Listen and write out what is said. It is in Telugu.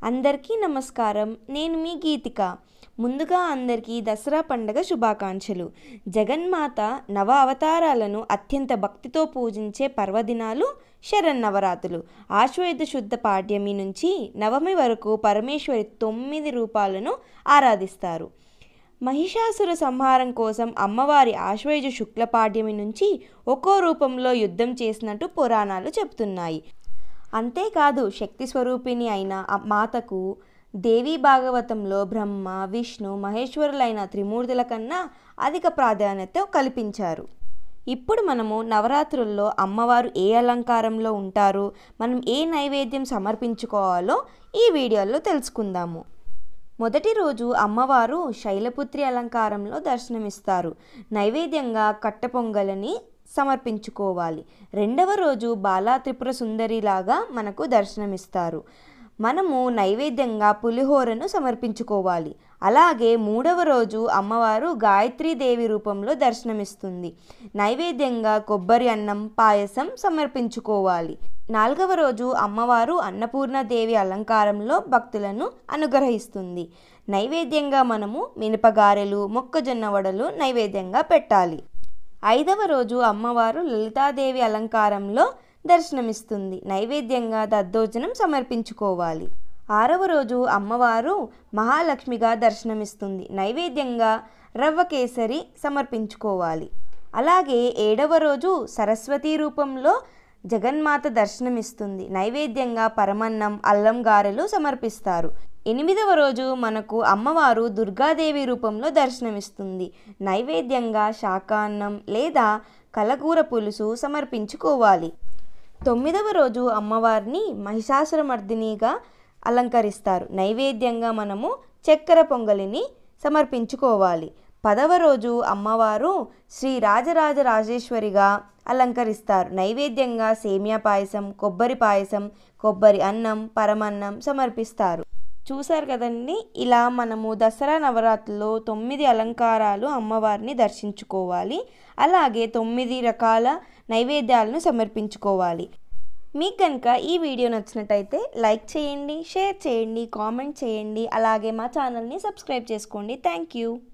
అందరికీ నమస్కారం నేను మీ గీతిక ముందుగా అందరికీ దసరా పండగ శుభాకాంక్షలు జగన్మాత నవ అవతారాలను అత్యంత భక్తితో పూజించే పర్వదినాలు శరన్నవరాత్రులు ఆశ్వయుధ శుద్ధ పాడ్యమి నుంచి నవమి వరకు పరమేశ్వరి తొమ్మిది రూపాలను ఆరాధిస్తారు మహిషాసుర సంహారం కోసం అమ్మవారి ఆశ్వయుజ శుక్ల పాడ్యమి నుంచి ఒక్కో రూపంలో యుద్ధం చేసినట్టు పురాణాలు చెబుతున్నాయి అంతేకాదు శక్తి స్వరూపిణి అయిన ఆ మాతకు దేవీ భాగవతంలో బ్రహ్మ విష్ణు మహేశ్వరులైన త్రిమూర్తుల కన్నా అధిక ప్రాధాన్యత కల్పించారు ఇప్పుడు మనము నవరాత్రుల్లో అమ్మవారు ఏ అలంకారంలో ఉంటారు మనం ఏ నైవేద్యం సమర్పించుకోవాలో ఈ వీడియోలో తెలుసుకుందాము మొదటి రోజు అమ్మవారు శైలపుత్రి అలంకారంలో దర్శనమిస్తారు నైవేద్యంగా కట్ట పొంగలని సమర్పించుకోవాలి రెండవ రోజు బాలా త్రిపుర సుందరిలాగా మనకు దర్శనమిస్తారు మనము నైవేద్యంగా పులిహోరను సమర్పించుకోవాలి అలాగే మూడవ రోజు అమ్మవారు గాయత్రీదేవి రూపంలో దర్శనమిస్తుంది నైవేద్యంగా కొబ్బరి అన్నం పాయసం సమర్పించుకోవాలి నాలుగవ రోజు అమ్మవారు అన్నపూర్ణదేవి అలంకారంలో భక్తులను అనుగ్రహిస్తుంది నైవేద్యంగా మనము మినపగారెలు మొక్కజొన్న వడలు నైవేద్యంగా పెట్టాలి ఐదవ రోజు అమ్మవారు లలితాదేవి అలంకారంలో దర్శనమిస్తుంది నైవేద్యంగా దద్దోజనం సమర్పించుకోవాలి ఆరవ రోజు అమ్మవారు మహాలక్ష్మిగా దర్శనమిస్తుంది నైవేద్యంగా రవ్వ కేసరి సమర్పించుకోవాలి అలాగే ఏడవ రోజు సరస్వతి రూపంలో జగన్మాత దర్శనమిస్తుంది నైవేద్యంగా పరమన్నం అల్లం గారెలు సమర్పిస్తారు ఎనిమిదవ రోజు మనకు అమ్మవారు దుర్గాదేవి రూపంలో దర్శనమిస్తుంది నైవేద్యంగా శాకాన్నం లేదా కలగూర పులుసు సమర్పించుకోవాలి తొమ్మిదవ రోజు అమ్మవారిని మహిషాసురమర్దినిగా అలంకరిస్తారు నైవేద్యంగా మనము చక్కెర పొంగలిని సమర్పించుకోవాలి పదవ రోజు అమ్మవారు శ్రీ రాజరాజ రాజేశ్వరిగా అలంకరిస్తారు నైవేద్యంగా సేమియా పాయసం కొబ్బరి పాయసం కొబ్బరి అన్నం పరమన్నం సమర్పిస్తారు చూశారు కదండి ఇలా మనము దసరా నవరాత్రుల్లో తొమ్మిది అలంకారాలు అమ్మవారిని దర్శించుకోవాలి అలాగే తొమ్మిది రకాల నైవేద్యాలను సమర్పించుకోవాలి మీకు కనుక ఈ వీడియో నచ్చినట్టయితే లైక్ చేయండి షేర్ చేయండి కామెంట్ చేయండి అలాగే మా ఛానల్ని సబ్స్క్రైబ్ చేసుకోండి థ్యాంక్ యూ